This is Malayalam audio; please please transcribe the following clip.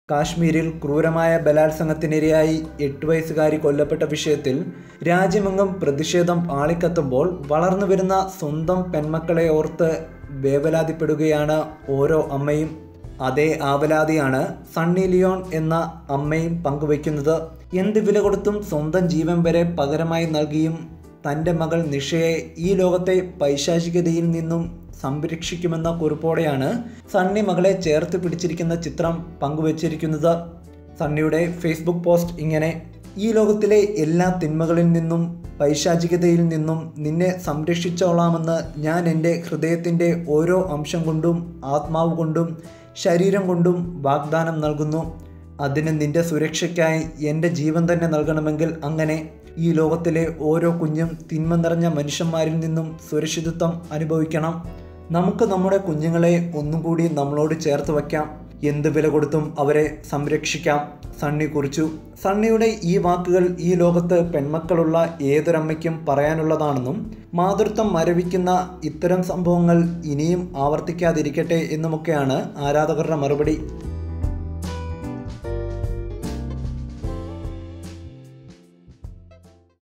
കാശ്മീരിൽ ക്രൂരമായ ബലാത്സംഗത്തിനിരയായി എട്ട് വയസ്സുകാരി കൊല്ലപ്പെട്ട വിഷയത്തിൽ രാജ്യമെങ്ങും പ്രതിഷേധം ആളിക്കത്തുമ്പോൾ വളർന്നു വരുന്ന സ്വന്തം പെൺമക്കളെ ഓർത്ത് വേവലാതിപ്പെടുകയാണ് ഓരോ അമ്മയും അതേ ആവലാതിയാണ് സണ്ണി ലിയോൺ എന്ന അമ്മയും പങ്കുവയ്ക്കുന്നത് എന്ത് വില കൊടുത്തും സ്വന്തം ജീവൻ വരെ പകരമായി നൽകിയും തൻ്റെ മകൾ നിഷയെ ഈ ലോകത്തെ പൈശാചികതയിൽ നിന്നും സംരക്ഷിക്കുമെന്ന കുറിപ്പോടെയാണ് സണ്ണി മകളെ ചേർത്ത് പിടിച്ചിരിക്കുന്ന ചിത്രം പങ്കുവച്ചിരിക്കുന്നത് സണ്ണിയുടെ ഫേസ്ബുക്ക് പോസ്റ്റ് ഇങ്ങനെ ഈ ലോകത്തിലെ എല്ലാ തിന്മകളിൽ നിന്നും പൈശാചികതയിൽ നിന്നും നിന്നെ സംരക്ഷിച്ചോളാമെന്ന് ഞാൻ എൻ്റെ ഹൃദയത്തിൻ്റെ ഓരോ അംശം കൊണ്ടും ആത്മാവ് കൊണ്ടും ശരീരം കൊണ്ടും വാഗ്ദാനം നൽകുന്നു അതിന് നിന്റെ സുരക്ഷയ്ക്കായി എൻ്റെ ജീവൻ തന്നെ നൽകണമെങ്കിൽ അങ്ങനെ ഈ ലോകത്തിലെ ഓരോ കുഞ്ഞും തിന്മ നിറഞ്ഞ മനുഷ്യന്മാരിൽ നിന്നും സുരക്ഷിതത്വം അനുഭവിക്കണം നമുക്ക് നമ്മുടെ കുഞ്ഞുങ്ങളെ ഒന്നും കൂടി നമ്മളോട് ചേർത്ത് വയ്ക്കാം എന്ത് വില കൊടുത്തും അവരെ സംരക്ഷിക്കാം സണ്ണി കുറിച്ചു സണ്ണിയുടെ ഈ വാക്കുകൾ ഈ ലോകത്ത് പെൺമക്കളുള്ള ഏതൊരമ്മയ്ക്കും പറയാനുള്ളതാണെന്നും മാതൃത്വം മരവിക്കുന്ന ഇത്തരം സംഭവങ്ങൾ ഇനിയും ആവർത്തിക്കാതിരിക്കട്ടെ എന്നുമൊക്കെയാണ് ആരാധകരുടെ മറുപടി